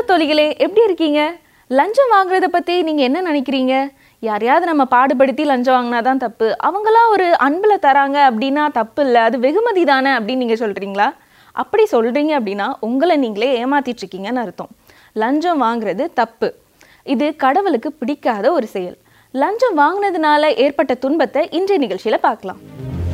தோழிகளே எப்படி இருக்கீங்க லஞ்சம் வாங்குறத பற்றி நீங்கள் என்ன நினைக்கிறீங்க யாரையாவது நம்ம பாடுபடுத்தி லஞ்சம் வாங்கினா தான் தப்பு அவங்களாம் ஒரு அன்பில் தராங்க அப்படின்னா தப்பு இல்லை அது வெகுமதி தானே அப்படின்னு நீங்கள் சொல்கிறீங்களா அப்படி சொல்கிறீங்க அப்படின்னா உங்களை நீங்களே ஏமாத்திட்டு இருக்கீங்கன்னு அர்த்தம் லஞ்சம் வாங்குறது தப்பு இது கடவுளுக்கு பிடிக்காத ஒரு செயல் லஞ்சம் வாங்கினதுனால ஏற்பட்ட துன்பத்தை இன்றைய நிகழ்ச்சியில் பார்க்கலாம்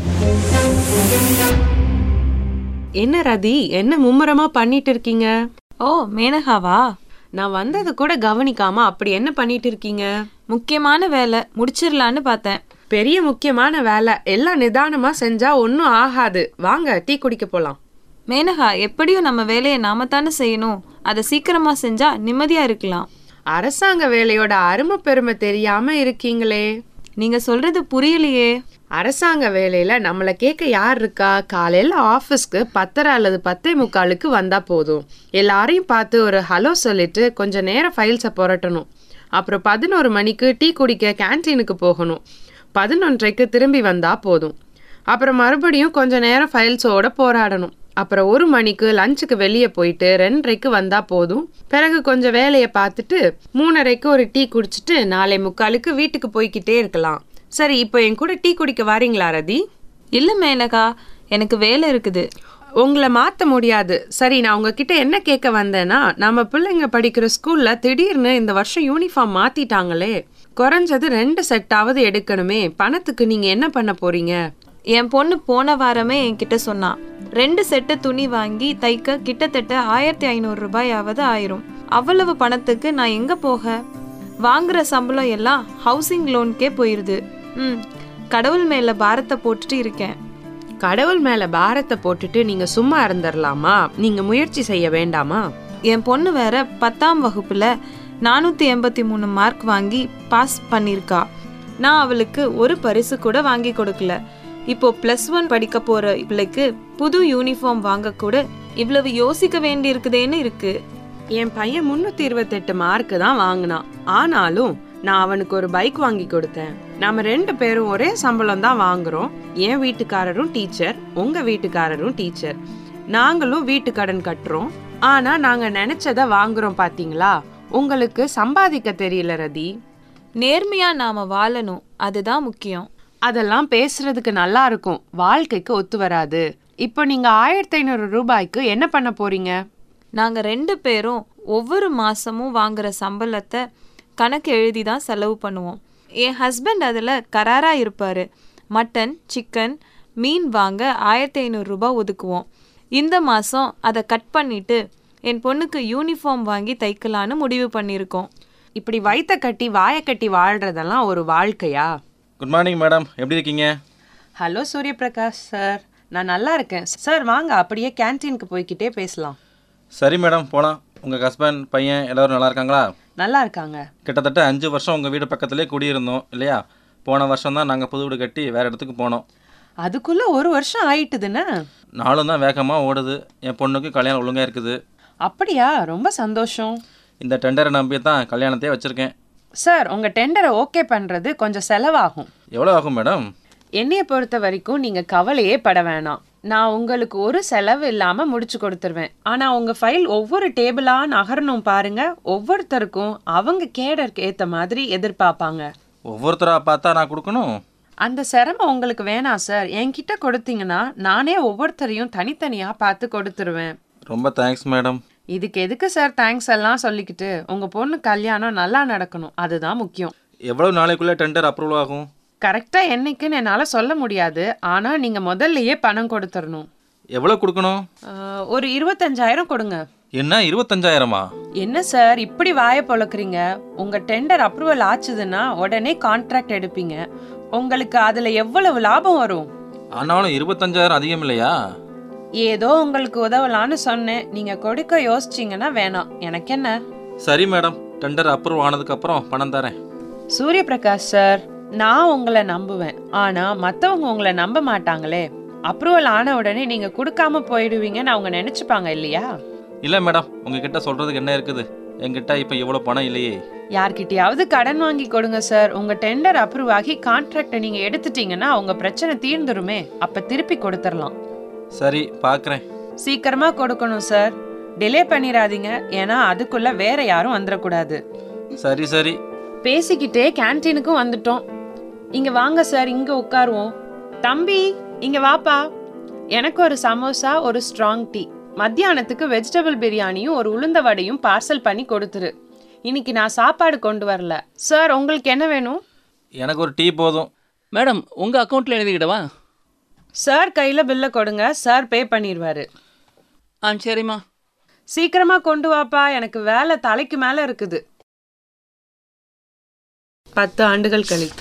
என்ன ரதி என்ன மும்முரமா பண்ணிட்டு இருக்கீங்க ஓ மேனகாவா நான் வந்தது கூட கவனிக்காம அப்படி என்ன பண்ணிட்டு இருக்கீங்க முக்கியமான வேலை முடிச்சிடலான்னு பார்த்தேன் பெரிய முக்கியமான வேலை எல்லாம் நிதானமா செஞ்சா ஒன்றும் ஆகாது வாங்க டீ குடிக்க போலாம் மேனகா எப்படியும் நம்ம வேலையை நாம தானே செய்யணும் அதை சீக்கிரமா செஞ்சா நிம்மதியா இருக்கலாம் அரசாங்க வேலையோட அருமை பெருமை தெரியாம இருக்கீங்களே நீங்க சொல்றது புரியலையே அரசாங்க வேலையில நம்மள கேட்க யார் இருக்கா காலையில ஆஃபீஸ்க்கு பத்தரை அல்லது பத்தே முக்காலுக்கு வந்தா போதும் எல்லாரையும் பார்த்து ஒரு ஹலோ சொல்லிட்டு கொஞ்ச நேரம் ஃபைல்ஸை புரட்டணும் அப்புறம் பதினோரு மணிக்கு டீ குடிக்க கேன்டீனுக்கு போகணும் பதினொன்றைக்கு திரும்பி வந்தா போதும் அப்புறம் மறுபடியும் கொஞ்ச நேரம் ஃபைல்ஸோட போராடணும் அப்புறம் ஒரு மணிக்கு லஞ்சுக்கு வெளியே போயிட்டு ரெண்டரைக்கு வந்தா போதும் பிறகு கொஞ்சம் வேலையை பார்த்துட்டு மூணரைக்கு ஒரு டீ குடிச்சிட்டு நாளை முக்காலுக்கு வீட்டுக்கு போய்க்கிட்டே இருக்கலாம் சரி இப்போ என் கூட டீ குடிக்க வரீங்களா ரதி இல்ல மேனகா எனக்கு வேலை இருக்குது உங்களை மாற்ற முடியாது சரி நான் உங்ககிட்ட என்ன கேட்க வந்தேன்னா நம்ம பிள்ளைங்க படிக்கிற ஸ்கூல்ல திடீர்னு இந்த வருஷம் யூனிஃபார்ம் மாத்திட்டாங்களே குறைஞ்சது ரெண்டு செட்டாவது எடுக்கணுமே பணத்துக்கு நீங்க என்ன பண்ண போறீங்க என் பொண்ணு போன வாரமே என்கிட்ட சொன்னான் ரெண்டு செட்டு துணி வாங்கி தைக்க கிட்டத்தட்ட ஆயிரத்தி ஐநூறு ரூபாயாவது ஆயிரும் அவ்வளவு பணத்துக்கு நான் எங்க போக வாங்குற சம்பளம் எல்லாம் ஹவுசிங் லோனுக்கே போயிருது ம் கடவுள் மேல பாரத்தை போட்டுட்டு இருக்கேன் கடவுள் மேல பாரத்தை போட்டுட்டு நீங்க சும்மா இருந்துடலாமா நீங்க முயற்சி செய்ய வேண்டாமா என் பொண்ணு வேற பத்தாம் வகுப்புல நானூத்தி எண்பத்தி மூணு மார்க் வாங்கி பாஸ் பண்ணியிருக்கா நான் அவளுக்கு ஒரு பரிசு கூட வாங்கி கொடுக்கல இப்போ பிளஸ் ஒன் படிக்க போற இவளுக்கு புது யூனிஃபார்ம் வாங்க கூட இவ்வளவு யோசிக்க வேண்டி இருக்குதேன்னு இருக்கு என் பையன் முன்னூத்தி இருபத்தெட்டு மார்க் தான் வாங்கினான் ஆனாலும் நான் அவனுக்கு ஒரு பைக் வாங்கி கொடுத்தேன் நாம ரெண்டு பேரும் ஒரே சம்பளம் தான் வாங்குறோம் என் வீட்டுக்காரரும் டீச்சர் உங்க வீட்டுக்காரரும் டீச்சர் நாங்களும் வீட்டு கடன் கட்டுறோம் ஆனா நாங்க நினைச்சத வாங்குறோம் பாத்தீங்களா உங்களுக்கு சம்பாதிக்க தெரியல ரதி நேர்மையா நாம வாழணும் அதுதான் முக்கியம் அதெல்லாம் பேசுறதுக்கு நல்லா இருக்கும் வாழ்க்கைக்கு ஒத்து வராது இப்போ நீங்க ஆயிரத்தி ஐநூறு ரூபாய்க்கு என்ன பண்ண போறீங்க நாங்க ரெண்டு பேரும் ஒவ்வொரு மாசமும் வாங்குற சம்பளத்தை கணக்கு எழுதி தான் செலவு பண்ணுவோம் என் ஹஸ்பண்ட் அதில் கராரா இருப்பாரு மட்டன் சிக்கன் மீன் வாங்க ஆயிரத்தி ஐநூறு ரூபாய் ஒதுக்குவோம் இந்த மாதம் அதை கட் பண்ணிட்டு என் பொண்ணுக்கு யூனிஃபார்ம் வாங்கி தைக்கலான்னு முடிவு பண்ணியிருக்கோம் இப்படி வயித்த கட்டி வாயை கட்டி வாழ்றதெல்லாம் ஒரு வாழ்க்கையா குட் மார்னிங் மேடம் எப்படி இருக்கீங்க ஹலோ சூரியபிரகாஷ் சார் நான் நல்லா இருக்கேன் சார் வாங்க அப்படியே கேன்டீனுக்கு போய்க்கிட்டே பேசலாம் சரி மேடம் போகலாம் உங்கள் ஹஸ்பண்ட் பையன் எல்லோரும் நல்லா இருக்காங்களா நல்லா இருக்காங்க கிட்டத்தட்ட அஞ்சு வருஷம் உங்கள் வீடு பக்கத்துலேயே குடியிருந்தோம் இல்லையா போன வருஷம் தான் நாங்கள் புது வீடு கட்டி வேறு இடத்துக்கு போனோம் அதுக்குள்ள ஒரு வருஷம் ஆயிட்டுதுன்னு நாளும் தான் வேகமாக ஓடுது என் பொண்ணுக்கு கல்யாணம் ஒழுங்காக இருக்குது அப்படியா ரொம்ப சந்தோஷம் இந்த டெண்டரை நம்பி தான் கல்யாணத்தையே வச்சுருக்கேன் சார் உங்க டெண்டரை ஓகே பண்றது கொஞ்சம் செலவாகும் எவ்வளோ ஆகும் மேடம் என்னைய பொறுத்த வரைக்கும் நீங்க கவலையே பட வேணாம் நான் உங்களுக்கு ஒரு செலவு இல்லாம முடிச்சு கொடுத்துருவேன் ஆனா உங்க ஃபைல் ஒவ்வொரு டேபிளா நகரணும் பாருங்க ஒவ்வொருத்தருக்கும் அவங்க கேடருக்கு ஏத்த மாதிரி எதிர்பார்ப்பாங்க ஒவ்வொருத்தராக பார்த்தா நான் கொடுக்கணும் அந்த சிரமம் உங்களுக்கு வேணாம் சார் என்கிட்ட கொடுத்தீங்கன்னா நானே ஒவ்வொருத்தரையும் தனித்தனியா பார்த்து கொடுத்துருவேன் ரொம்ப தேங்க்ஸ் மேடம் இதுக்கு எதுக்கு சார் தேங்க்ஸ் எல்லாம் சொல்லிக்கிட்டு உங்க பொண்ணு கல்யாணம் நல்லா நடக்கணும் அதுதான் முக்கியம் எவ்வளோ நாளைக்குள்ளே டெண்டர் அப்ரூவல் ஆகும் கரெக்டா என்னைக்குன்னு என்னால சொல்ல முடியாது ஆனா நீங்க முதல்லயே பணம் கொடுத்துடணும் எவ்வளோ கொடுக்கணும் ஆஹ், ஒரு இருபத்தஞ்சாயிரம் கொடுங்க என்ன இருபத்தஞ்சாயிரமா என்ன சார் இப்படி வாயை பொழக்கிறீங்க உங்க டெண்டர் அப்ரூவல் ஆச்சுதுன்னா உடனே கான்ட்ராக்ட் எடுப்பீங்க உங்களுக்கு அதுல எவ்வளவு லாபம் வரும் ஆனாலும் இருபத்தஞ்சாயிரம் அதிகம் இல்லையா ஏதோ உங்களுக்கு உதவலான்னு சொன்னேன் நீங்க கொடுக்க யோசிச்சீங்கன்னா வேணாம் எனக்கு என்ன சரி மேடம் டெண்டர் அப்ரூவ் ஆனதுக்கப்புறம் பணம் தரேன் சூரிய பிரகாஷ் சார் நான் உங்களை நம்புவேன் ஆனா மத்தவங்க உங்களை நம்ப மாட்டாங்களே அப்ரூவல் ஆன உடனே நீங்க கொடுக்காம போயிடுவீங்கன்னு அவங்க நினைச்சுப்பாங்க இல்லையா இல்லை மேடம் உங்ககிட்ட சொல்கிறதுக்கு என்ன இருக்குது என்கிட்ட இப்போ இவ்வளோ பணம் இல்லையே யார்கிட்டயாவது கடன் வாங்கி கொடுங்க சார் உங்க டெண்டர் அப்ரூவ் ஆகி கான்ட்ராக்டை நீங்க எடுத்துட்டீங்கன்னா உங்க பிரச்சனை தீர்ந்துருமே அப்ப திருப்பி கொடுத்துடலாம் சரி பார்க்குறேன் சீக்கிரமா கொடுக்கணும் சார் டிலே பண்ணிடாதீங்க ஏன்னா அதுக்குள்ள வேற யாரும் வந்துடக்கூடாது சரி சரி பேசிக்கிட்டே கேன்டீனுக்கும் வந்துட்டோம் இங்க வாங்க சார் இங்க உட்காருவோம் தம்பி இங்க வாப்பா எனக்கு ஒரு சமோசா ஒரு ஸ்ட்ராங் டீ மத்தியானத்துக்கு வெஜிடபிள் பிரியாணியும் ஒரு உளுந்த வடையும் பார்சல் பண்ணி கொடுத்துரு இன்னைக்கு நான் சாப்பாடு கொண்டு வரல சார் உங்களுக்கு என்ன வேணும் எனக்கு ஒரு டீ போதும் மேடம் உங்கள் அக்கௌண்ட்டில் எழுதிக்கிடவா சார் கையில பில்லை கொடுங்க சார் பே பண்ணிடுவாரு ஆ சரிம்மா சீக்கிரமா கொண்டு வாப்பா எனக்கு வேலை தலைக்கு மேல இருக்குது பத்து ஆண்டுகள் கழித்து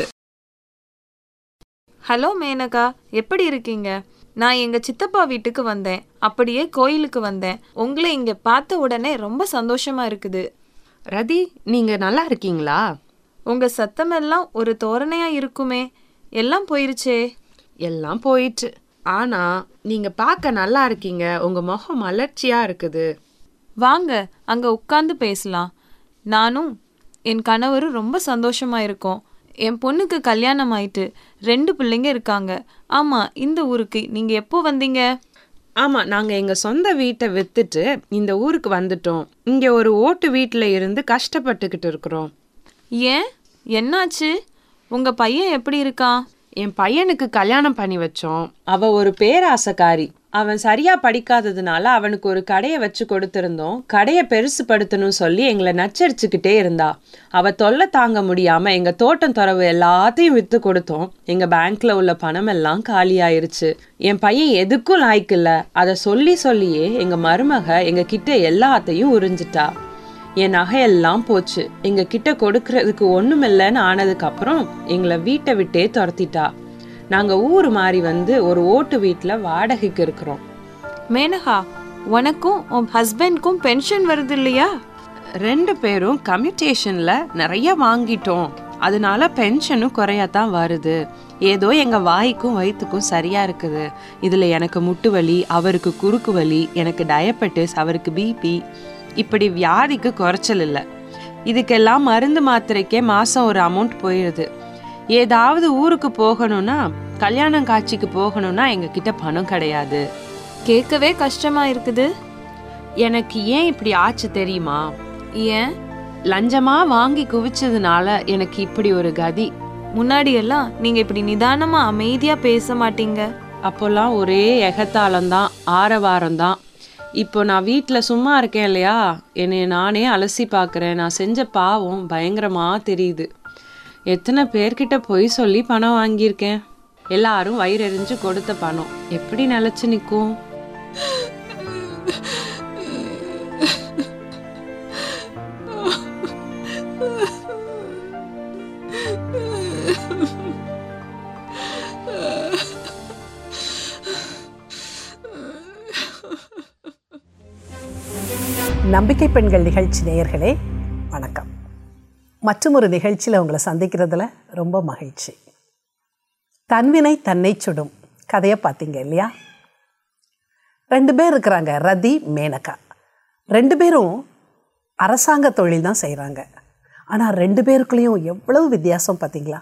ஹலோ மேனகா எப்படி இருக்கீங்க நான் எங்க சித்தப்பா வீட்டுக்கு வந்தேன் அப்படியே கோயிலுக்கு வந்தேன் உங்களை இங்க பார்த்த உடனே ரொம்ப சந்தோஷமா இருக்குது ரதி நீங்க நல்லா இருக்கீங்களா உங்க சத்தமெல்லாம் ஒரு தோரணையா இருக்குமே எல்லாம் போயிருச்சே எல்லாம் போயிட்டு ஆனா நீங்க பார்க்க நல்லா இருக்கீங்க உங்க முகம் மலர்ச்சியா இருக்குது வாங்க அங்க உட்கார்ந்து பேசலாம் நானும் என் கணவரும் ரொம்ப சந்தோஷமா இருக்கோம் என் பொண்ணுக்கு கல்யாணம் ஆயிட்டு ரெண்டு பிள்ளைங்க இருக்காங்க ஆமா இந்த ஊருக்கு நீங்க எப்போ வந்தீங்க ஆமா நாங்க எங்க சொந்த வீட்டை வித்துட்டு இந்த ஊருக்கு வந்துட்டோம் இங்க ஒரு ஓட்டு வீட்டுல இருந்து கஷ்டப்பட்டுக்கிட்டு இருக்கிறோம் ஏன் என்னாச்சு உங்க பையன் எப்படி இருக்கான் என் பையனுக்கு கல்யாணம் பண்ணி வச்சோம் அவ ஒரு பேராசக்காரி அவன் சரியா படிக்காததுனால அவனுக்கு ஒரு கடையை வச்சு கொடுத்திருந்தோம் கடையை பெருசுபடுத்தணும் சொல்லி எங்களை நச்சரிச்சுக்கிட்டே இருந்தா அவ தொல்லை தாங்க முடியாம எங்க தோட்டம் துறவு எல்லாத்தையும் வித்து கொடுத்தோம் எங்க பேங்க்ல உள்ள பணம் எல்லாம் காலியாயிருச்சு என் பையன் எதுக்கும் லாய்க்கு இல்ல அதை சொல்லி சொல்லியே எங்க மருமக எங்க கிட்ட எல்லாத்தையும் உறிஞ்சிட்டா என் நகையெல்லாம் போச்சு எங்க கிட்ட கொடுக்கறதுக்கு ஒண்ணுமில்லைன்னு ஆனதுக்கு அப்புறம் எங்களை வீட்டை விட்டே துரத்திட்டா நாங்க ஊர் மாறி வந்து ஒரு ஓட்டு வீட்டுல வாடகைக்கு இருக்கிறோம் மேனகா உனக்கும் உன் ஹஸ்பண்ட்க்கும் பென்ஷன் வருது இல்லையா ரெண்டு பேரும் கம்யூட்டேஷன்ல நிறைய வாங்கிட்டோம் அதனால பென்ஷனும் குறையத்தான் வருது ஏதோ எங்க வாய்க்கும் வயிற்றுக்கும் சரியா இருக்குது இதுல எனக்கு முட்டு வலி அவருக்கு குறுக்கு வலி எனக்கு டயபெட்டிஸ் அவருக்கு பிபி இப்படி வியாதிக்கு குறைச்சல் இல்லை இதுக்கெல்லாம் மருந்து மாத்திரைக்கே மாசம் ஒரு அமௌண்ட் போயிடுது ஏதாவது ஊருக்கு போகணும்னா கல்யாணம் காட்சிக்கு போகணும்னா எங்க கிட்ட பணம் கிடையாது கேட்கவே கஷ்டமா இருக்குது எனக்கு ஏன் இப்படி ஆச்சு தெரியுமா ஏன் லஞ்சமா வாங்கி குவிச்சதுனால எனக்கு இப்படி ஒரு கதி முன்னாடி எல்லாம் நீங்க இப்படி நிதானமா அமைதியா பேச மாட்டீங்க அப்போல்லாம் ஒரே எகத்தாளம்தான் ஆரவாரம்தான் இப்போ நான் வீட்டில் சும்மா இருக்கேன் இல்லையா என்னை நானே அலசி பார்க்குறேன் நான் செஞ்ச பாவம் பயங்கரமா தெரியுது எத்தனை பேர்கிட்ட பொய் சொல்லி பணம் வாங்கியிருக்கேன் எல்லாரும் வயிறெறிஞ்சு கொடுத்த பணம் எப்படி நிலச்சி நிற்கும் நம்பிக்கை பெண்கள் நிகழ்ச்சி நேயர்களே வணக்கம் மற்றும் ஒரு நிகழ்ச்சியில் உங்களை சந்திக்கிறதுல ரொம்ப மகிழ்ச்சி தன்வினை தன்னை சுடும் கதையை பார்த்தீங்க இல்லையா ரெண்டு பேர் இருக்கிறாங்க ரதி மேனகா ரெண்டு பேரும் அரசாங்க தொழில் தான் செய்கிறாங்க ஆனால் ரெண்டு பேருக்குள்ளேயும் எவ்வளவு வித்தியாசம் பார்த்தீங்களா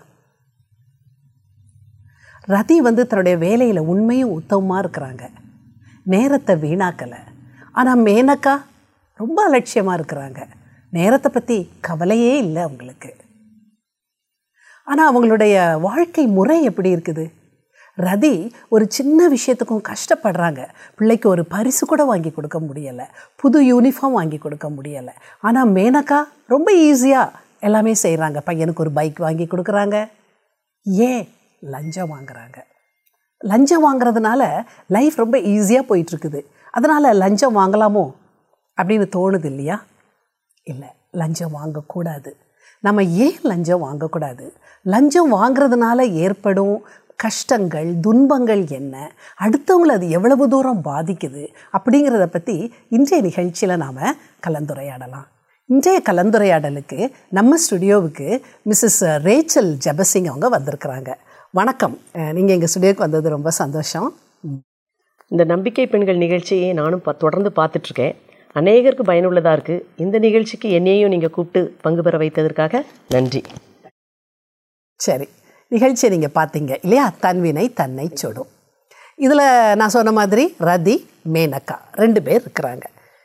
ரதி வந்து தன்னுடைய வேலையில் உண்மையும் உத்தமமாக இருக்கிறாங்க நேரத்தை வீணாக்கலை ஆனால் மேனக்கா ரொம்ப அலட்சியமாக இருக்கிறாங்க நேரத்தை பற்றி கவலையே இல்லை அவங்களுக்கு ஆனால் அவங்களுடைய வாழ்க்கை முறை எப்படி இருக்குது ரதி ஒரு சின்ன விஷயத்துக்கும் கஷ்டப்படுறாங்க பிள்ளைக்கு ஒரு பரிசு கூட வாங்கி கொடுக்க முடியலை புது யூனிஃபார்ம் வாங்கி கொடுக்க முடியலை ஆனால் மேனக்கா ரொம்ப ஈஸியாக எல்லாமே செய்கிறாங்க பையனுக்கு ஒரு பைக் வாங்கி கொடுக்குறாங்க ஏன் லஞ்சம் வாங்குறாங்க லஞ்சம் வாங்குறதுனால லைஃப் ரொம்ப ஈஸியாக போயிட்டுருக்குது அதனால் லஞ்சம் வாங்கலாமோ அப்படின்னு தோணுது இல்லையா இல்லை லஞ்சம் வாங்கக்கூடாது நம்ம ஏன் லஞ்சம் வாங்கக்கூடாது லஞ்சம் வாங்குறதுனால ஏற்படும் கஷ்டங்கள் துன்பங்கள் என்ன அடுத்தவங்களை அது எவ்வளவு தூரம் பாதிக்குது அப்படிங்கிறத பற்றி இன்றைய நிகழ்ச்சியில் நாம் கலந்துரையாடலாம் இன்றைய கலந்துரையாடலுக்கு நம்ம ஸ்டுடியோவுக்கு மிஸ்ஸஸ் ரேச்சல் ஜபசிங் அவங்க வந்திருக்கிறாங்க வணக்கம் நீங்கள் எங்கள் ஸ்டுடியோவுக்கு வந்தது ரொம்ப சந்தோஷம் இந்த நம்பிக்கை பெண்கள் நிகழ்ச்சியை நானும் பா தொடர்ந்து பார்த்துட்ருக்கேன் அநேகருக்கு பயனுள்ளதாக இருக்குது இந்த நிகழ்ச்சிக்கு என்னையும் நீங்கள் கூப்பிட்டு பங்கு பெற வைத்ததற்காக நன்றி சரி நிகழ்ச்சியை நீங்கள் பார்த்தீங்க இல்லையா தன்வினை தன்னை சுடும் இதில் நான் சொன்ன மாதிரி ரதி மேனக்கா ரெண்டு பேர் இருக்கிறாங்க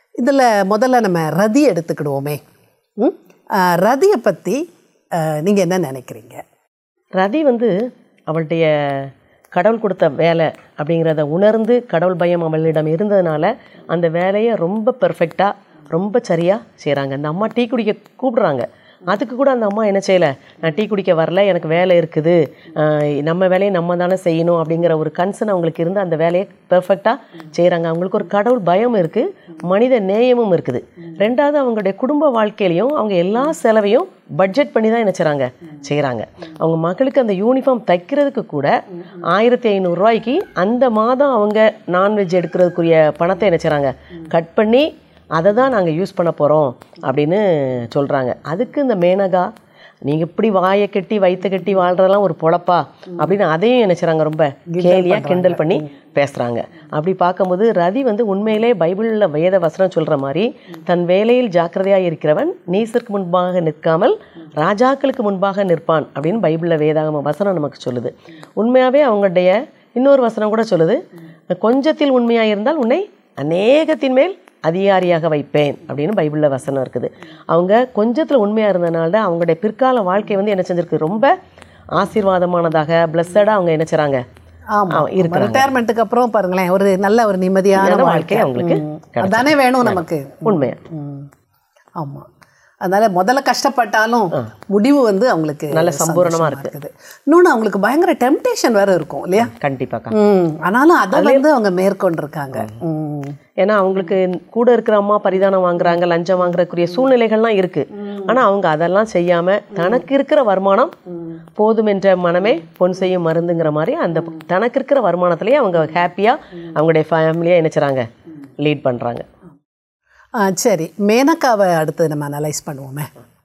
இதில் முதல்ல நம்ம ரதி எடுத்துக்கிடுவோமே ம் ஆஹ் ரதியை பற்றி நீங்கள் என்ன நினைக்கிறீங்க ரதி வந்து அவளுடைய கடவுள் கொடுத்த வேலை அப்படிங்கிறத உணர்ந்து கடவுள் பயம் அவளிடம் இருந்ததுனால அந்த வேலையை ரொம்ப பெர்ஃபெக்டாக ரொம்ப சரியாக செய்கிறாங்க அந்த அம்மா டீ குடிக்க கூப்பிடுறாங்க அதுக்கு கூட அந்த அம்மா என்ன செய்யலை நான் டீ குடிக்க வரல எனக்கு வேலை இருக்குது ஆஹ் நம்ம வேலையை நம்ம தானே செய்யணும் அப்படிங்கிற ஒரு கன்சர்ன் அவங்களுக்கு இருந்து அந்த வேலையை பெர்ஃபெக்டாக செய்கிறாங்க அவங்களுக்கு ஒரு கடவுள் பயம் இருக்குது மனித நேயமும் இருக்குது ரெண்டாவது அவங்களுடைய குடும்ப வாழ்க்கையிலையும் அவங்க எல்லா செலவையும் பட்ஜெட் பண்ணி தான் என்ன செய்கிறாங்க செய்கிறாங்க அவங்க மகளுக்கு அந்த யூனிஃபார்ம் தைக்கிறதுக்கு கூட ஆயிரத்தி ஐநூறுரூவாய்க்கு அந்த மாதம் அவங்க நான்வெஜ் எடுக்கிறதுக்குரிய பணத்தை என்ன செய்கிறாங்க கட் பண்ணி அதை தான் நாங்கள் யூஸ் பண்ண போகிறோம் அப்படின்னு சொல்கிறாங்க அதுக்கு இந்த மேனகா நீங்கள் இப்படி வாயை கட்டி வயிற்று கட்டி வாழ்றதெல்லாம் ஒரு பொழப்பா அப்படின்னு அதையும் என்ன செய்கிறாங்க ரொம்ப கேலியாக கிண்டல் பண்ணி பேசுகிறாங்க அப்படி பார்க்கும்போது ரதி வந்து உண்மையிலே பைபிளில் வேத வசனம் சொல்கிற மாதிரி தன் வேலையில் ஜாக்கிரதையாக இருக்கிறவன் நீசருக்கு முன்பாக நிற்காமல் ராஜாக்களுக்கு முன்பாக நிற்பான் அப்படின்னு பைபிளில் வேதாகம வசனம் நமக்கு சொல்லுது உண்மையாகவே அவங்களுடைய இன்னொரு வசனம் கூட சொல்லுது கொஞ்சத்தில் உண்மையாக இருந்தால் உன்னை அநேகத்தின் மேல் அதிகாரியாக வைப்பேன் அப்படின்னு பைபிளில் வசனம் இருக்குது அவங்க கொஞ்சத்தில் உண்மையாக இருந்தனால தான் அவங்களுடைய பிற்கால வாழ்க்கை வந்து என்ன செஞ்சிருக்கு ரொம்ப ஆசீர்வாதமானதாக பிளஸடாக அவங்க என்ன செய்கிறாங்க ஆமாம் இருக்கிறாங்க ரிட்டையர்மெண்ட்டுக்கு அப்புறம் பாருங்களேன் ஒரு நல்ல ஒரு நிம்மதியான நிம்மதியான வாழ்க்கை வாழ்க்கை அவங்களுக்கு ம். அதானே வேணும் நமக்கு உண்மையா ம். ஆமா அதனால முதல்ல கஷ்டப்பட்டாலும் முடிவு வந்து அவங்களுக்கு நல்ல சம்பூரணமா சந்தோஷமா இருக்குது இன்னொன்று அவங்களுக்கு பயங்கர டெம்டேஷன் வேற இருக்கும் இல்லையா கண்டிப்பாக்கா ம் ஆனாலும் அதை வந்து அவங்க மேற்கொண்டிருக்காங்க ம் ஏன்னா அவங்களுக்கு கூட இருக்கிற அம்மா பரிதானம் வாங்குறாங்க லஞ்சம் வாங்குறதுக்குரிய சூழ்நிலைகள்லாம் இருக்கு ஆனா அவங்க அதெல்லாம் செய்யாம தனக்கு இருக்கிற வருமானம் போதும் என்ற மனமே பொன் செய்யும் மருந்துங்கிற மாதிரி அந்த தனக்கு இருக்கிற வருமானத்திலேயே அவங்க ஹாப்பியா அவங்களுடைய ஃபேமிலியா நினைச்சுறாங்க லீட் பண்றாங்க ஆ சரி மேனகாவை அடுத்து நம்ம அனலைஸ் பண்ணுவோமே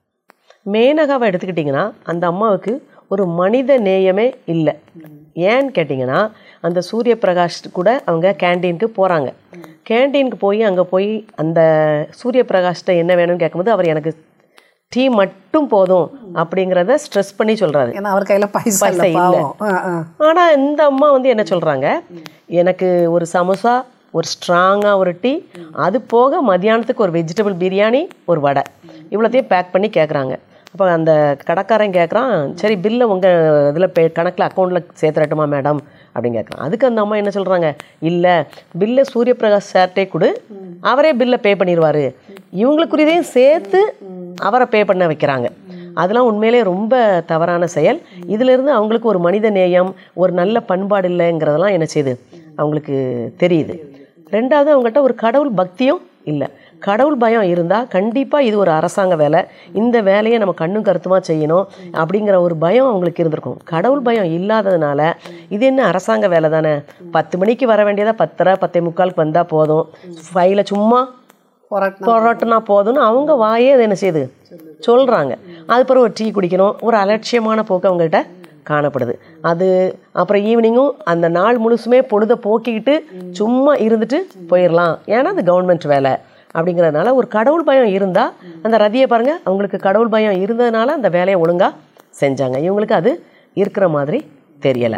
மேனகாவை எடுத்துக்கிட்டிங்கன்னா அந்த அம்மாவுக்கு ஒரு மனித நேயமே இல்லை ஏன்னு கேட்டிங்கன்னா அந்த சூரிய பிரகாஷ் கூட அவங்க கேண்டீனுக்கு போகிறாங்க கேண்டீனுக்கு போய் அங்கே போய் அந்த சூரிய பிரகாஷ்கிட்ட என்ன வேணும்னு கேட்கும்போது அவர் எனக்கு டீ மட்டும் போதும் அப்படிங்கிறத ஸ்ட்ரெஸ் பண்ணி சொல்கிறாரு ஏன்னா அவர் கையில பைசா இல்லை பைசா இல்ல. பாவம் ஆ, ஆ. ஆனால் இந்த அம்மா வந்து என்ன சொல்கிறாங்க எனக்கு ஒரு சமோசா ஒரு ஸ்ட்ராங்காக ஒரு டீ அது போக மதியானத்துக்கு ஒரு வெஜிடபிள் பிரியாணி ஒரு வடை இவ்வளோத்தையும் பேக் பண்ணி கேட்குறாங்க அப்போ அந்த கடைக்காரன் கேட்குறான் சரி பில்லை உங்கள் இதில் பே கணக்கில் அக்கௌண்ட்டில் சேர்த்துறட்டுமா மேடம் அப்படின்னு கேட்குறான் அதுக்கு அந்த அம்மா என்ன சொல்கிறாங்க இல்லை பில்லை சூரியபிரகாஷ் சார்ட்டே கொடு அவரே பில்லை பே பண்ணிடுவார் இவங்களுக்குரியதையும் சேர்த்து அவரை பே பண்ண வைக்கிறாங்க அதெல்லாம் உண்மையிலே ரொம்ப தவறான செயல் இதிலிருந்து அவங்களுக்கு ஒரு மனித நேயம் ஒரு நல்ல பண்பாடு இல்லைங்கிறதெல்லாம் என்ன செய்யுது அவங்களுக்கு தெரியுது ரெண்டாவது அவங்கள்ட்ட ஒரு கடவுள் பக்தியும் இல்லை கடவுள் பயம் இருந்தால் கண்டிப்பாக இது ஒரு அரசாங்க வேலை இந்த வேலையை நம்ம கண்ணும் கருத்துமாக செய்யணும் அப்படிங்கிற ஒரு பயம் அவங்களுக்கு இருந்திருக்கும் கடவுள் பயம் இல்லாததுனால இது என்ன அரசாங்க வேலை தானே பத்து மணிக்கு வர வேண்டியதா பத்தரை பத்தே முக்காலுக்கு வந்தால் போதும் ஃபைலை சும்மா போராட்டம் புரட்டுனா போதும்னு அவங்க வாயே அது என்ன செய்யுது சொல்கிறாங்க அது பிறகு ஒரு டீ குடிக்கணும் ஒரு அலட்சியமான போக்கு அவங்ககிட்ட காணப்படுது அது அப்புறம் ஈவினிங்கும் அந்த நாள் முழுசுமே பொழுதை போக்கிக்கிட்டு சும்மா இருந்துட்டு போயிடலாம் ஏன்னா அது கவர்மெண்ட் வேலை அப்படிங்கிறதுனால ஒரு கடவுள் பயம் இருந்தால் அந்த ரதியை பாருங்கள் அவங்களுக்கு கடவுள் பயம் இருந்ததுனால அந்த வேலையை ஒழுங்காக செஞ்சாங்க இவங்களுக்கு அது இருக்கிற மாதிரி தெரியலை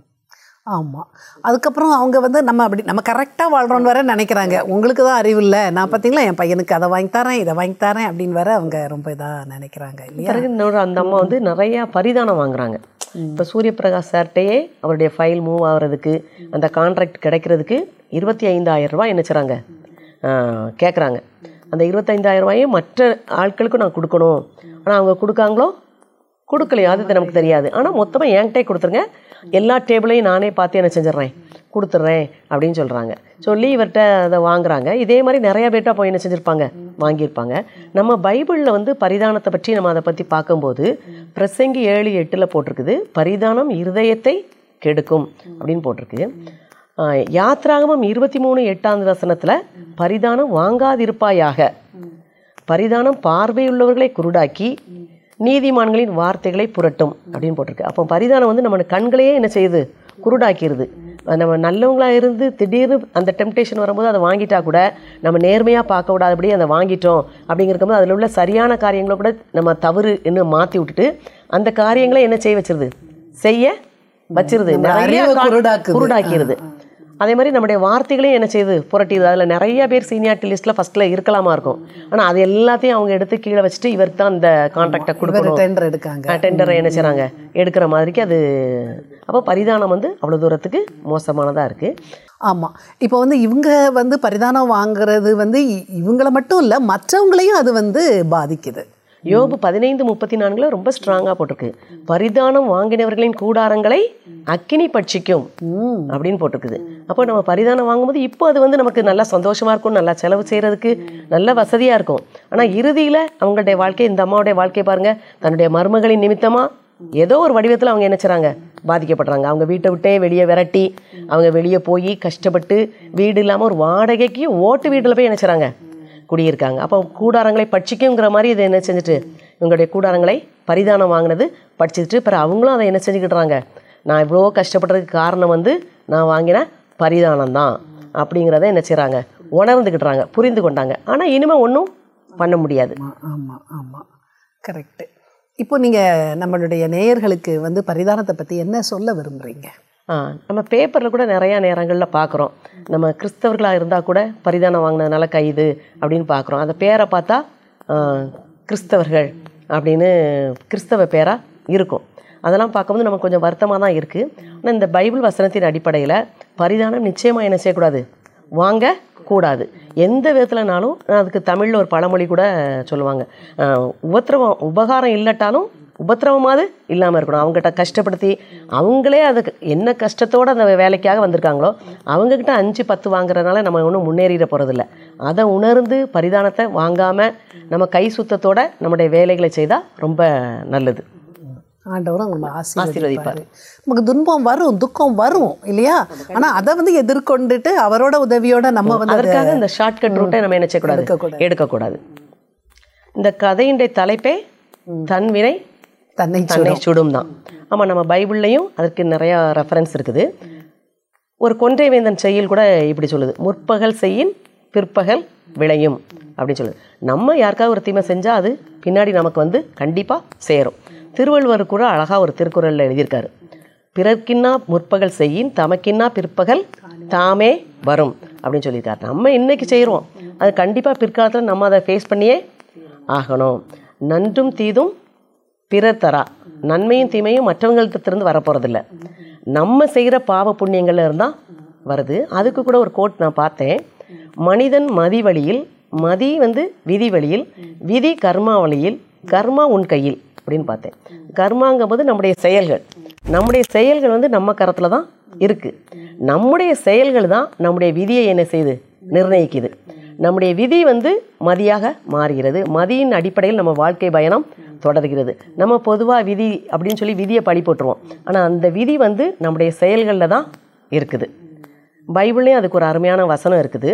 ஆமாம் அதுக்கப்புறம் அவங்க வந்து நம்ம அப்படி நம்ம கரெக்டாக வாழ்கிறோன்னு வேற நினைக்கிறாங்க உங்களுக்கு தான் அறிவு இல்லை நான் பார்த்தீங்களா என் பையனுக்கு அதை வாங்கி தரேன் இதை வாங்கி தரேன் அப்படின்னு வேற அவங்க ரொம்ப இதாக நினைக்கிறாங்க இல்லையா பிறகு இன்னொரு அந்த அம்மா வந்து நிறையா பரிதானம் வாங்குறாங்க இப்போ சூரியபிரகாஷ் சார்ட்டையே அவருடைய ஃபைல் மூவ் ஆகிறதுக்கு அந்த கான்ட்ராக்ட் கிடைக்கிறதுக்கு இருபத்தி ஐந்தாயிரம் ரூபாய் என்ன செய்கிறாங்க கேட்குறாங்க அந்த இருபத்தைந்தாயிரம் ரூபாயும் மற்ற ஆட்களுக்கும் நான் கொடுக்கணும் ஆனால் அவங்க கொடுக்காங்களோ கொடுக்கலையோ அது நமக்கு தெரியாது ஆனால் மொத்தமாக என்கிட்டே கொடுத்துருங்க எல்லா டேபிளையும் நானே பார்த்து என்ன செஞ்சிடுறேன் கொடுத்துட்றேன் அப்படின்னு சொல்கிறாங்க சொல்லி இவர்கிட்ட அதை வாங்குறாங்க இதே மாதிரி நிறைய பேர்ட்ட போய் என்ன செஞ்சுருப்பாங்க வாங்கியிருப்பாங்க நம்ம பைபிளில் வந்து பரிதானத்தை பற்றி நம்ம அதை பற்றி பார்க்கும்போது பிரசங்கி ஏழு எட்டில் போட்டிருக்குது பரிதானம் இருதயத்தை கெடுக்கும் அப்படின்னு போட்டிருக்கு ஆஹ் யாத்ராகமம் இருபத்தி மூணு எட்டாம் வசனத்தில் பரிதானம் வாங்காதிருப்பாயாக பரிதானம் பார்வையுள்ளவர்களை குருடாக்கி நீதிமான்களின் வார்த்தைகளை புரட்டும் அப்படின்னு போட்டிருக்கு அப்போ பரிதானம் வந்து நம்ம கண்களையே என்ன செய்யுது குருடாக்கிடுது நம்ம நல்லவங்களா இருந்து திடீர்னு அந்த டெம்டேஷன் வரும்போது அதை வாங்கிட்டா கூட நம்ம நேர்மையாக பார்க்க விடாதபடி அதை வாங்கிட்டோம் அப்படிங்கிறக்கும்போது அதில் உள்ள சரியான காரியங்களை கூட நம்ம தவறு இன்னும் மாற்றி விட்டுட்டு அந்த காரியங்களை என்ன செய்ய வச்சிருது செய்ய வச்சிருது நம்ம நிறைய அறிவை கா- குருடாக்குது. குருடாக்கிடுது அதே மாதிரி நம்முடைய வார்த்தைகளையும் என்ன செய்யுது புரட்டிடுது அதில் நிறைய பேர் சீனியாரிட்டி லிஸ்ட்டில் ஃபஸ்ட்டில் இருக்கலாமா இருக்கும் ஆனால் அது எல்லாத்தையும் அவங்க எடுத்து கீழே வச்சுட்டு இவருக்கு தான் அந்த கான்ட்ராக்டை இவர் கொடுக்கணும் டெண்டர் எடுக்காங்க டெண்டரை என்ன செய்கிறாங்க எடுக்கிற மாதிரிக்கு அது அப்போ பரிதானம் வந்து அவ்வளோ தூரத்துக்கு மோசமானதாக இருக்குது ஆமாம் இப்போ வந்து இவங்க வந்து பரிதானம் வாங்குறது வந்து இ- இவங்கள மட்டும் இல்லை மற்றவங்களையும் அது வந்து பாதிக்குது யோபு பதினைந்து முப்பத்தி நான்குல ரொம்ப ஸ்ட்ராங்காக போட்டிருக்கு பரிதானம் வாங்கினவர்களின் கூடாரங்களை அக்கினி பட்சிக்கும் அப்படின்னு போட்டிருக்குது அப்போ நம்ம பரிதானம் வாங்கும்போது இப்போ அது வந்து நமக்கு நல்லா சந்தோஷமா இருக்கும் நல்லா செலவு செய்யறதுக்கு நல்ல வசதியா இருக்கும் ஆனா இறுதியில அவங்களுடைய வாழ்க்கை இந்த அம்மாவுடைய வாழ்க்கை பாருங்க தன்னுடைய மருமகளின் நிமித்தமா ஏதோ ஒரு வடிவத்தில் அவங்க என்ன செய்றாங்க பாதிக்கப்படுறாங்க அவங்க வீட்டை விட்டே வெளியே விரட்டி அவங்க வெளியே போய் கஷ்டப்பட்டு வீடு இல்லாமல் ஒரு வாடகைக்கு ஓட்டு வீட்டில் போய் என்ன செய்றாங்க குடியிருக்காங்க அப்போ கூடாரங்களை பட்சிக்குங்கிற மாதிரி இதை என்ன செஞ்சுட்டு இவங்களுடைய கூடாரங்களை பரிதானம் வாங்கினது படிச்சுட்டு பிறகு அவங்களும் அதை என்ன செஞ்சுக்கிட்டுறாங்க நான் இவ்வளோ கஷ்டப்படுறதுக்கு காரணம் வந்து நான் வாங்கின பரிதானம் தான் அப்படிங்கிறத என்ன செய்கிறாங்க உணர்ந்துக்கிட்டுறாங்க புரிந்து கொண்டாங்க ஆனால் இனிமேல் ஒன்றும் பண்ண முடியாது ஆமாம் ஆமாம் கரெக்டு இப்போ நீங்கள் நம்மளுடைய நேயர்களுக்கு வந்து பரிதானத்தை பற்றி என்ன சொல்ல விரும்புகிறீங்க ஆ நம்ம பேப்பரில் கூட நிறையா நேரங்களில் பார்க்குறோம் நம்ம கிறிஸ்தவர்களாக இருந்தால் கூட பரிதானம் வாங்கினதுனால கைது அப்படின்னு பார்க்குறோம் அந்த பேரை பார்த்தா ஆ, கிறிஸ்தவர்கள் அப்படின்னு கிறிஸ்தவ பேராக இருக்கும் அதெல்லாம் பார்க்கும்போது நமக்கு கொஞ்சம் வருத்தமாக தான் இருக்குது ஆனால் இந்த பைபிள் வசனத்தின் அடிப்படையில் பரிதானம் நிச்சயமாக என்ன செய்யக்கூடாது வாங்க கூடாது எந்த விதத்துலனாலும் அதுக்கு தமிழில் ஒரு பழமொழி கூட சொல்லுவாங்க ஆஹ் உபத்திரவம் உபகாரம் இல்லட்டாலும் உபத்திரவமாவது இல்லாமல் இருக்கணும் அவங்ககிட்ட கஷ்டப்படுத்தி அவங்களே அதுக்கு என்ன கஷ்டத்தோடு அந்த வேலைக்காக வந்திருக்காங்களோ அவங்கக்கிட்ட அஞ்சு பத்து வாங்குறதுனால நம்ம ஒன்றும் முன்னேறிட போகிறதில்ல அதை உணர்ந்து பரிதானத்தை வாங்காமல் நம்ம கை சுத்தத்தோட நம்முடைய வேலைகளை செய்தால் ரொம்ப நல்லது ஆண்டவரும் நம்ம ஆசீர்வதிப்பார். ஆசீர்வதிப்பார் நமக்கு துன்பம் வரும் துக்கம் வரும் இல்லையா ஆனால் அதை வந்து எதிர்கொண்டுட்டு அவரோட உதவியோட நம்ம வந்து அதை- அதற்காக இந்த ஷார்ட்கட் ரூட்டை நம்ம என்ன செய்யக்கூடாது எடுக்கக்கூடாது. எடுக்கக்கூடாது இந்த கதையினுடைய தலைப்பே தன்வினை தன்னை தன்னை சுடும் தான் ஆமாம் நம்ம பைபிள்லையும் அதற்கு நிறையா ரெஃபரன்ஸ் இருக்குது ஒரு கொன்றை வேந்தன் செய்யுள் கூட இப்படி சொல்லுது முற்பகல் செய்யின் பிற்பகல் விளையும் அப்படின்னு சொல்லுது நம்ம யாருக்காவது ஒரு தீமை செஞ்சால் அது பின்னாடி நமக்கு வந்து கண்டிப்பாக சேரும் திருவள்ளுவர் கூட அழகாக ஒரு திருக்குறளில் எழுதியிருக்காரு பிறர்க்கின்னா முற்பகல் செய்யின் தமக்கின்னா பிற்பகல் தாமே வரும் அப்படின்னு சொல்லியிருக்காரு நம்ம இன்னைக்கு செய்கிறோம் அது கண்டிப்பாக பிற்காலத்தில் நம்ம அதை ஃபேஸ் பண்ணியே ஆகணும் நன்றும் தீதும் பிறர் தரா நன்மையும் தீமையும் மற்றவங்கள்ட்ட வரப்போகிறதில்ல நம்ம செய்கிற பாவ புண்ணியங்கள்ல இருந்தால் வருது அதுக்கு கூட ஒரு கோட் நான் பார்த்தேன் மனிதன் மதி வழியில் மதி வந்து விதி வழியில் விதி கர்மா வழியில் கர்மா உன் கையில் அப்படின்னு பார்த்தேன் கர்மாங்கும்போது நம்முடைய செயல்கள் நம்முடைய செயல்கள் வந்து நம்ம கரத்தில் தான் இருக்குது நம்முடைய செயல்கள் தான் நம்முடைய விதியை என்ன செய்யுது நிர்ணயிக்குது நம்முடைய விதி வந்து மதியாக மாறுகிறது மதியின் அடிப்படையில் நம்ம வாழ்க்கை பயணம் தொடர்கிறது நம்ம பொதுவாக விதி அப்படின்னு சொல்லி விதியை பழி போட்டுருவோம் ஆனால் அந்த விதி வந்து நம்முடைய செயல்களில் தான் இருக்குது பைபிள்லேயும் அதுக்கு ஒரு அருமையான வசனம் இருக்குது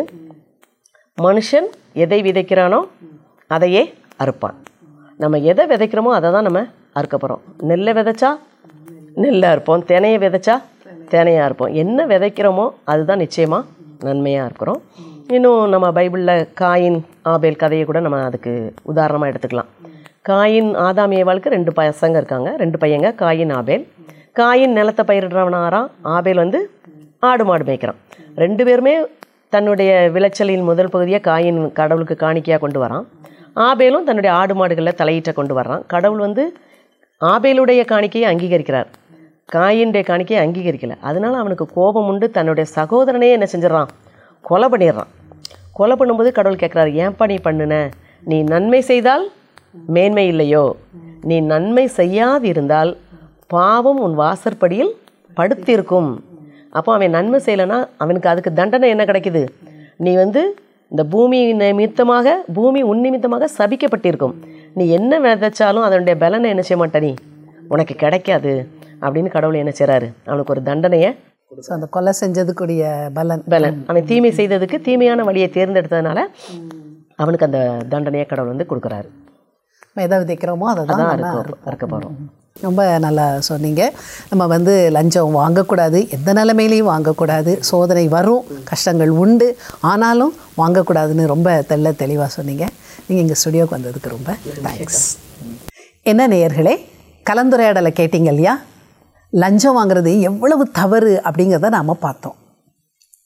மனுஷன் எதை விதைக்கிறானோ அதையே அறுப்பான் நம்ம எதை விதைக்கிறோமோ அதை தான் நம்ம அறுக்க போகிறோம் நெல்லை விதைச்சா நெல்லை அறுப்போம் தினையை விதைச்சா தினையாக இருப்போம் என்ன விதைக்கிறோமோ அதுதான் நிச்சயமாக நன்மையாக இருக்கிறோம் இன்னும் நம்ம பைபிளில் காயின் ஆபேல் கதையை கூட நம்ம அதுக்கு உதாரணமாக எடுத்துக்கலாம் காயின் ஆதாம் ஏவாளுக்கு ரெண்டு பசங்க இருக்காங்க ரெண்டு பையங்க காயின் ஆபேல் காயின் நிலத்தை பயிரிடுறவனாராம் ஆபேல் வந்து ஆடு மாடு மேய்க்கிறான் ரெண்டு பேருமே தன்னுடைய விளைச்சலின் முதல் பகுதியை காயின் கடவுளுக்கு காணிக்கையாக கொண்டு வரான் ஆபேலும் தன்னுடைய ஆடு மாடுகளில் தலையீட்டை கொண்டு வர்றான் கடவுள் வந்து ஆபேலுடைய காணிக்கையை அங்கீகரிக்கிறார் காயினுடைய காணிக்கையை அங்கீகரிக்கல அதனால அவனுக்கு கோபம் உண்டு தன்னுடைய சகோதரனையே என்ன செஞ்சிடறான் கொலை பண்ணிடுறான் கொலை பண்ணும்போது கடவுள் கேட்குறாரு ஏன்பா நீ பண்ணுன நீ நன்மை செய்தால் மேன்மை இல்லையோ நீ நன்மை செய்யாதிருந்தால் பாவம் உன் வாசற்படியில் படுத்திருக்கும் அப்போ அவன் நன்மை செய்யலைன்னா அவனுக்கு அதுக்கு தண்டனை என்ன கிடைக்குது நீ வந்து இந்த பூமி நிமித்தமாக பூமி உன் நிமித்தமாக சபிக்கப்பட்டிருக்கும் நீ என்ன விதைச்சாலும் அதனுடைய பலனை என்ன செய்ய மாட்ட நீ உனக்கு கிடைக்காது அப்படின்னு கடவுள் என்ன செய்றாரு அவனுக்கு ஒரு தண்டனையை ஸோ அந்த கொலை செஞ்சதுக்குரிய பலன் பலன் அவன் தீமை செய்ததுக்கு தீமையான வழியை தேர்ந்தெடுத்ததுனால அவனுக்கு அந்த தண்டனையை கடவுள் வந்து கொடுக்குறாரு நம்ம எதை விதைக்கிறோமோ அதை தான் அதான் நம்ம இருக்க இருக்க போகிறோம் ரொம்ப நல்லா சொன்னீங்க நம்ம வந்து லஞ்சம் வாங்கக்கூடாது எந்த நிலைமையிலையும் வாங்கக்கூடாது சோதனை வரும் கஷ்டங்கள் உண்டு ஆனாலும் வாங்கக்கூடாதுன்னு ரொம்ப தெள்ள தெளிவாக சொன்னீங்க நீங்கள் இங்கே ஸ்டுடியோக்கு வந்ததுக்கு ரொம்ப தேங்க்ஸ் என்ன நேயர்களே கலந்துரையாடலை கேட்டீங்க இல்லையா லஞ்சம் வாங்குறது எவ்வளவு தவறு அப்படிங்கிறத நாம் பார்த்தோம்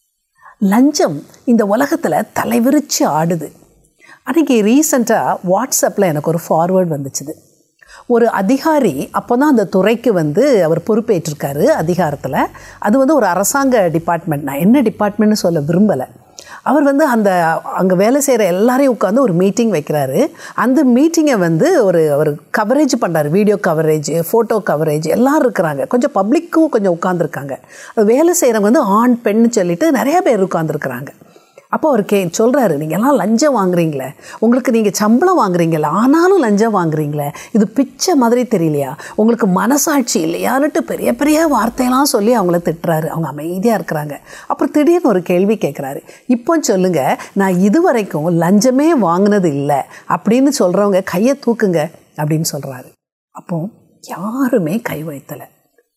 லஞ்சம் இந்த உலகத்தில் தலைவிரிச்சு ஆடுது அன்றைக்கி ரீசண்டாக வாட்ஸ்அப்பில் எனக்கு ஒரு ஃபார்வேர்ட் வந்துச்சுது ஒரு அதிகாரி அப்போ தான் அந்த துறைக்கு வந்து அவர் பொறுப்பேற்றிருக்காரு அதிகாரத்தில் அது வந்து ஒரு அரசாங்க டிபார்ட்மெண்ட் நான் என்ன டிபார்ட்மெண்ட்னு சொல்ல விரும்பலை அவர் வந்து அந்த அங்கே வேலை செய்கிற எல்லாரையும் உட்காந்து ஒரு மீட்டிங் வைக்கிறாரு அந்த மீட்டிங்கை வந்து ஒரு ஒரு கவரேஜ் பண்ணுறாரு வீடியோ கவரேஜ் ஃபோட்டோ கவரேஜ் எல்லாம் இருக்கிறாங்க கொஞ்சம் பப்ளிக்கும் கொஞ்சம் உட்காந்துருக்காங்க வேலை செய்கிறவங்க வந்து ஆண் பெண்ணு சொல்லிட்டு நிறைய பேர் உட்காந்துருக்குறாங்க அப்போ அவர் கே சொல்கிறாரு நீங்கள்லாம் லஞ்சம் வாங்குறீங்களே உங்களுக்கு நீங்கள் சம்பளம் வாங்குறீங்களே ஆனாலும் லஞ்சம் வாங்குறீங்களே இது பிச்சை மாதிரி தெரியலையா உங்களுக்கு மனசாட்சி இல்லையான்னுட்டு பெரிய பெரிய வார்த்தையெல்லாம் சொல்லி அவங்கள திட்டுறாரு அவங்க அமைதியாக இருக்கிறாங்க அப்புறம் திடீர்னு ஒரு கேள்வி கேட்குறாரு இப்போ சொல்லுங்கள் நான் இது வரைக்கும் லஞ்சமே வாங்கினது இல்லை அப்படின்னு சொல்கிறவங்க கையை தூக்குங்க அப்படின்னு சொல்கிறாரு அப்போ யாருமே கை வைத்தலை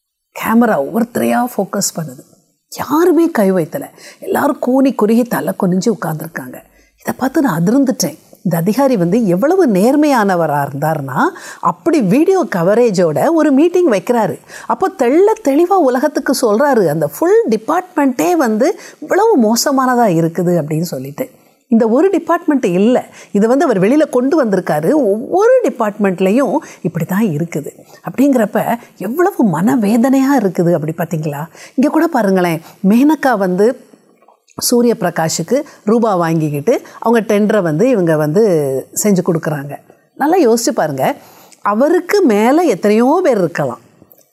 கேமரா ஒவ்வொருத்தரையாக ஃபோக்கஸ் பண்ணுது யாருமே கை வைத்தலை எல்லாரும் கூனி குறுகி தலை குனிஞ்சு உட்காந்துருக்காங்க இதை பார்த்து நான் அதிர்ந்துட்டேன் இந்த அதிகாரி வந்து எவ்வளவு நேர்மையானவராக இருந்தார்னா அப்படி வீடியோ கவரேஜோட ஒரு மீட்டிங் வைக்கிறாரு அப்போ தெள்ள தெளிவாக உலகத்துக்கு சொல்கிறாரு அந்த ஃபுல் டிபார்ட்மெண்ட்டே வந்து இவ்வளவு மோசமானதாக இருக்குது அப்படின்னு சொல்லிட்டு இந்த ஒரு டிபார்ட்மெண்ட் இல்லை இதை வந்து அவர் வெளியில் கொண்டு வந்திருக்காரு ஒவ்வொரு டிபார்ட்மெண்ட்லேயும் இப்படி தான் இருக்குது அப்படிங்கிறப்ப எவ்வளவு மனவேதனையாக இருக்குது அப்படி பார்த்தீங்களா இங்கே கூட பாருங்களேன் மேனக்கா வந்து சூரிய பிரகாஷுக்கு ரூபா வாங்கிக்கிட்டு அவங்க டெண்டரை வந்து இவங்க வந்து செஞ்சு கொடுக்குறாங்க நல்லா யோசிச்சு பாருங்க அவருக்கு மேலே எத்தனையோ பேர் இருக்கலாம்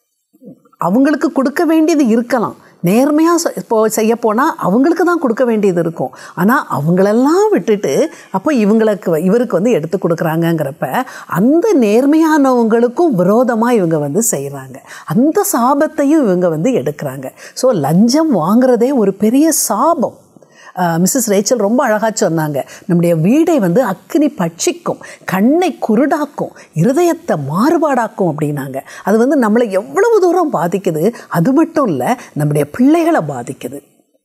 அவங்களுக்கு கொடுக்க வேண்டியது இருக்கலாம் நேர்மையாக இப்போ செய்ய போனால் அவங்களுக்கு தான் கொடுக்க வேண்டியது இருக்கும் ஆனால் அவங்களெல்லாம் விட்டுட்டு அப்போ இவங்களுக்கு இவருக்கு வந்து எடுத்து கொடுக்குறாங்கங்கிறப்ப அந்த நேர்மையானவங்களுக்கும் விரோதமாக இவங்க வந்து செய்கிறாங்க அந்த சாபத்தையும் இவங்க வந்து எடுக்கிறாங்க ஸோ லஞ்சம் வாங்குறதே ஒரு பெரிய சாபம் மிஸ்ஸஸ் ரேச்சல் ரொம்ப அழகாக சொன்னாங்க நம்முடைய வீடை வந்து அக்கினி பட்சிக்கும் கண்ணை குருடாக்கும் இருதயத்தை மாறுபாடாக்கும் அப்படின்னாங்க அது வந்து நம்மளை எவ்வளவு தூரம் பாதிக்குது அது மட்டும் இல்லை நம்முடைய பிள்ளைகளை பாதிக்குது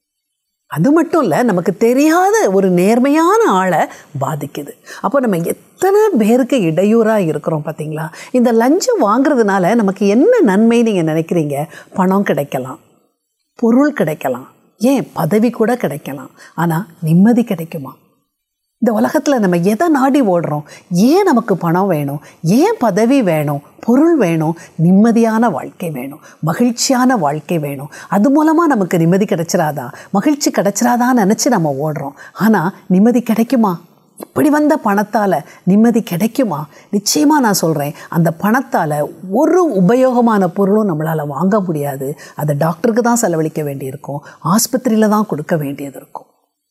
அது மட்டும் இல்லை நமக்கு தெரியாத ஒரு நேர்மையான ஆளை பாதிக்குது அப்போ நம்ம எத்தனை பேருக்கு இடையூறாக இருக்கிறோம் பார்த்தீங்களா இந்த லஞ்சம் வாங்குறதுனால நமக்கு என்ன நன்மை நீங்கள் நினைக்கிறீங்க பணம் கிடைக்கலாம் பொருள் கிடைக்கலாம் ஏன் பதவி கூட கிடைக்கலாம் ஆனால் நிம்மதி கிடைக்குமா இந்த உலகத்தில் நம்ம எதை நாடி ஓடுறோம் ஏன் நமக்கு பணம் வேணும் ஏன் பதவி வேணும் பொருள் வேணும் நிம்மதியான வாழ்க்கை வேணும் மகிழ்ச்சியான வாழ்க்கை வேணும் அது மூலமாக நமக்கு நிம்மதி கிடைச்சிராதா மகிழ்ச்சி கிடைச்சிராதான்னு நினச்சி நம்ம ஓடுறோம் ஆனால் நிம்மதி கிடைக்குமா இப்படி வந்த பணத்தால் நிம்மதி கிடைக்குமா நிச்சயமாக நான் சொல்கிறேன் அந்த பணத்தால் ஒரு உபயோகமான பொருளும் நம்மளால் வாங்க முடியாது அதை டாக்டருக்கு தான் செலவழிக்க வேண்டியிருக்கும் ஆஸ்பத்திரியில் தான் கொடுக்க வேண்டியது இருக்கும்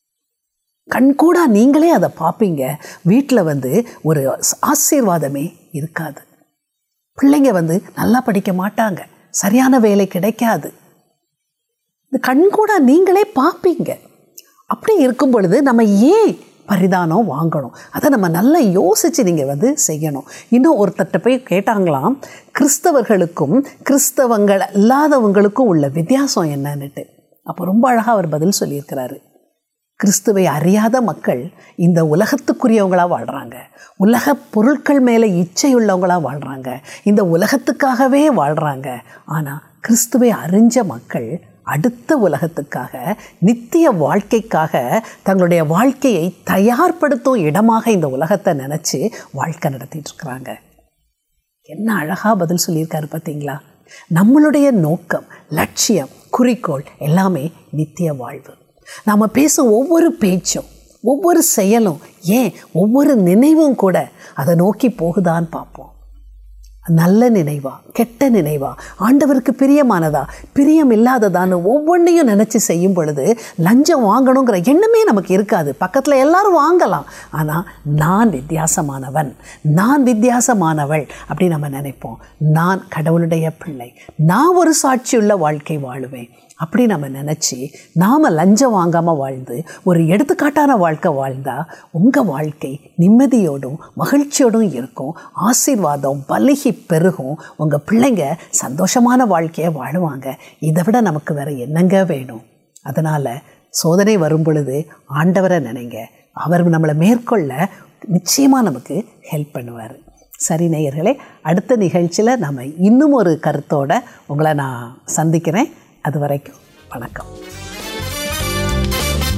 கண்கூடா நீங்களே அதை பார்ப்பீங்க வீட்டில் வந்து ஒரு ஆசீர்வாதமே இருக்காது பிள்ளைங்க வந்து நல்லா படிக்க மாட்டாங்க சரியான வேலை கிடைக்காது இது கண்கூடா நீங்களே பார்ப்பீங்க அப்படி இருக்கும் பொழுது நம்ம ஏன் பரிதானம் வாங்கணும் அதை நம்ம நல்லா யோசித்து நீங்கள் வந்து செய்யணும் இன்னும் ஒருத்தட்ட போய் கேட்டாங்களாம் கிறிஸ்தவர்களுக்கும் கிறிஸ்தவங்கள் இல்லாதவங்களுக்கும் உள்ள வித்தியாசம் என்னன்னுட்டு அப்போ ரொம்ப அழகாக அவர் பதில் சொல்லியிருக்கிறாரு கிறிஸ்துவை அறியாத மக்கள் இந்த உலகத்துக்குரியவங்களாக வாழ்கிறாங்க உலக பொருட்கள் மேலே இச்சையுள்ளவங்களாக வாழ்கிறாங்க இந்த உலகத்துக்காகவே வாழ்கிறாங்க ஆனால் கிறிஸ்துவை அறிஞ்ச மக்கள் அடுத்த உலகத்துக்காக நித்திய வாழ்க்கைக்காக தங்களுடைய வாழ்க்கையை தயார்படுத்தும் இடமாக இந்த உலகத்தை நினச்சி வாழ்க்கை நடத்திட்டு இருக்கிறாங்க என்ன அழகாக பதில் சொல்லியிருக்காரு பார்த்தீங்களா நம்மளுடைய நோக்கம் லட்சியம் குறிக்கோள் எல்லாமே நித்திய வாழ்வு நாம் பேசும் ஒவ்வொரு பேச்சும் ஒவ்வொரு செயலும் ஏன் ஒவ்வொரு நினைவும் கூட அதை நோக்கி போகுதான்னு பார்ப்போம் நல்ல நினைவா கெட்ட நினைவா ஆண்டவருக்கு பிரியமானதா பிரியம் இல்லாததான்னு ஒவ்வொன்றையும் நினச்சி செய்யும் பொழுது லஞ்சம் வாங்கணுங்கிற எண்ணமே நமக்கு இருக்காது பக்கத்தில் எல்லாரும் வாங்கலாம் ஆனால் நான் வித்தியாசமானவன் நான் வித்தியாசமானவள் அப்படி நம்ம நினைப்போம் நான் கடவுளுடைய பிள்ளை நான் ஒரு சாட்சியுள்ள வாழ்க்கை வாழுவேன் அப்படி நம்ம நினச்சி நாம் லஞ்சம் வாங்காமல் வாழ்ந்து ஒரு எடுத்துக்காட்டான வாழ்க்கை வாழ்ந்தா உங்கள் வாழ்க்கை நிம்மதியோடும் மகிழ்ச்சியோடும் இருக்கும் ஆசீர்வாதம் பலுகி பெருகும் உங்கள் பிள்ளைங்க சந்தோஷமான வாழ்க்கையை வாழுவாங்க இதை விட நமக்கு வேறு என்னங்க வேணும் அதனால் சோதனை வரும் பொழுது ஆண்டவரை நினைங்க அவர் நம்மளை மேற்கொள்ள நிச்சயமாக நமக்கு ஹெல்ப் பண்ணுவார் சரி நேயர்களே அடுத்த நிகழ்ச்சியில் நம்ம இன்னும் ஒரு கருத்தோட உங்களை நான் சந்திக்கிறேன் அது வரைக்கும் வணக்கம்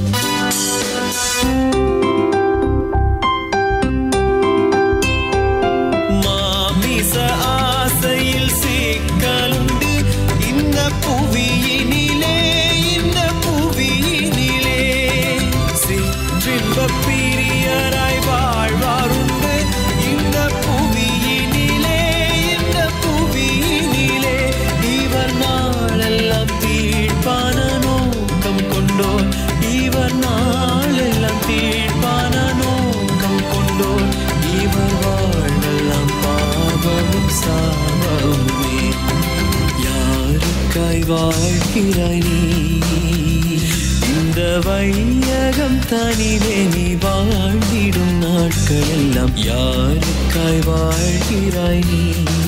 மாமிச ஆசையில் சிக்கலுண்டு இந்த புவியினிலே இந்த புவியினிலே சிற்றின்ப பிரியராய் வாழ்வாருண்டு இந்த புவியினிலே இந்த புவியினிலே இவர் நாளெல்லாம் தீர்ப்பான நோக்கம் கொண்டோர் இவர் நாளெல்லாம் தீர்ப்பான நோக்கம் கொண்டோர் இவர் வாழ்வெல்லாம் பாவமும் சாபமுமே யாருக்காய் வாழ்கிறாய் நீ இந்த வையகம் தனிவே நீ வாழ்ந்திடும் நாட்கள் எல்லாம் யாருக்காய் வாழ்கிறாய் நீ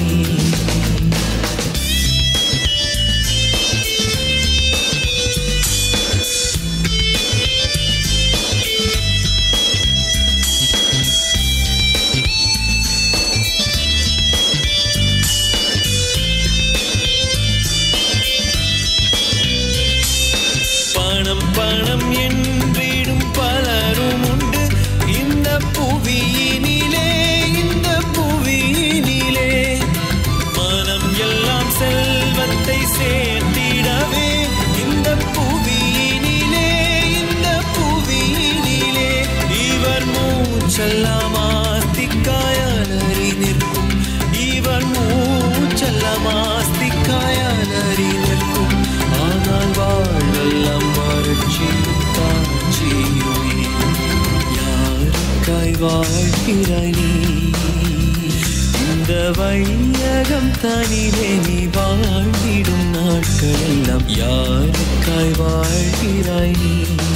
பணம் பணம் என்றிடும் பலரும் உண்டு இந்த புவியினிலே இந்த புவியினிலே மனம் எல்லாம் செல்வத்தை சேர்த்திடவே இந்த புவியினிலே இந்த புவியினிலே இவர் மூச்செல்லாம் ஆஸ்திக்காயலறி நிற்கும் இவர் மூச்செல்லாம் ஆஸ்திக்காயலறி நிற்கும் ஆனால் வாழ்வெல்லாம் வறட்சியும் காட்சியுமே யாருக்காய் வாழ்கிறாய் நீ இந்த வையகம் தனிவே நீ வாழ்ந்திடும் நாட்கள் எல்லாம் யாருக்காய் வாழ்கிறாய் நீ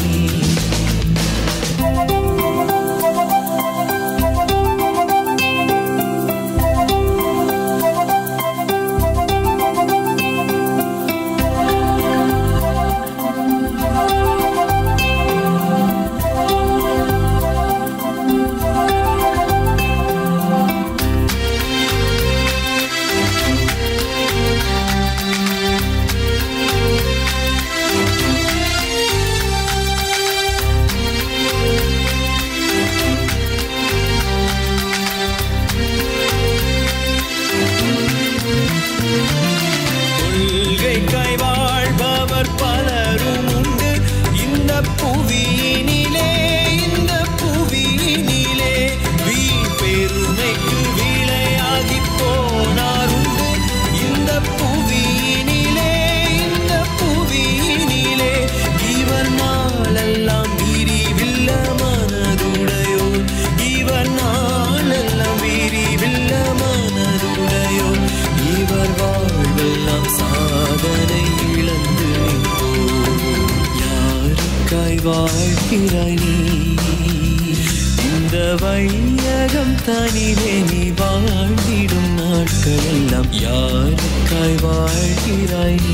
கொள்கைக்காய் வாழ்பவர் பலரும் உண்டு இந்த புவியினிலே இந்த புவியினிலே வீண் பெருமைக்கு விளையாகி போனார் உண்டு இந்த புவியினிலே இந்த புவியினிலே இவர் நாளெல்லாம் விரிவில்ல மனதுடையோ இவர் நாளெல்லாம் விரிவில்ல மனதுடையோ இவர் வாழ்வெல்லாம் சாதனை இழந்து நிற்போம். யாருக்காய் வாழ்கிறாய் நீ இந்த வையகம் தனிவே நீ வாழ்ந்திடும் நாட்கள் எல்லாம் யாருக்காய் வாழ்கிறாய் நீ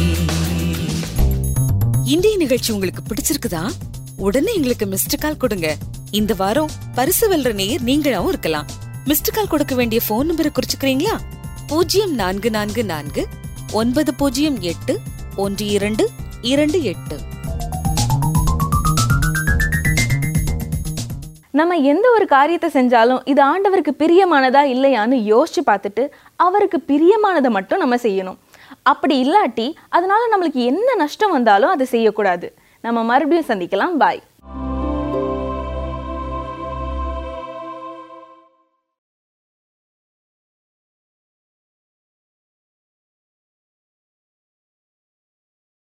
இன்றைய நிகழ்ச்சி உங்களுக்கு பிடிச்சிருக்குதா உடனே எங்களுக்கு மிஸ்டு கால் கொடுங்க இந்த வாரம் பரிசு வெல்ற நேயர் நீங்களாவும் இருக்கலாம் மிஸ்டு கால் கொடுக்க வேண்டிய போன் நம்பரை குறிச்சுக்கிறீங்களா பூஜ்ஜியம் நான்கு நான்கு நான்கு ஒன்பது பூஜ்ஜியம் எட்டு ஒன்று இரண்டு இரண்டு எட்டு நம்ம எந்த ஒரு காரியத்தை செஞ்சாலும் இது ஆண்டவருக்கு பிரியமானதா இல்லையான்னு யோசிச்சு பார்த்துட்டு அவருக்கு பிரியமானதை மட்டும் நம்ம செய்யணும் அப்படி இல்லாட்டி அதனால நம்மளுக்கு என்ன நஷ்டம் வந்தாலும் அதை செய்யக்கூடாது நம்ம மறுபடியும் சந்திக்கலாம் பாய்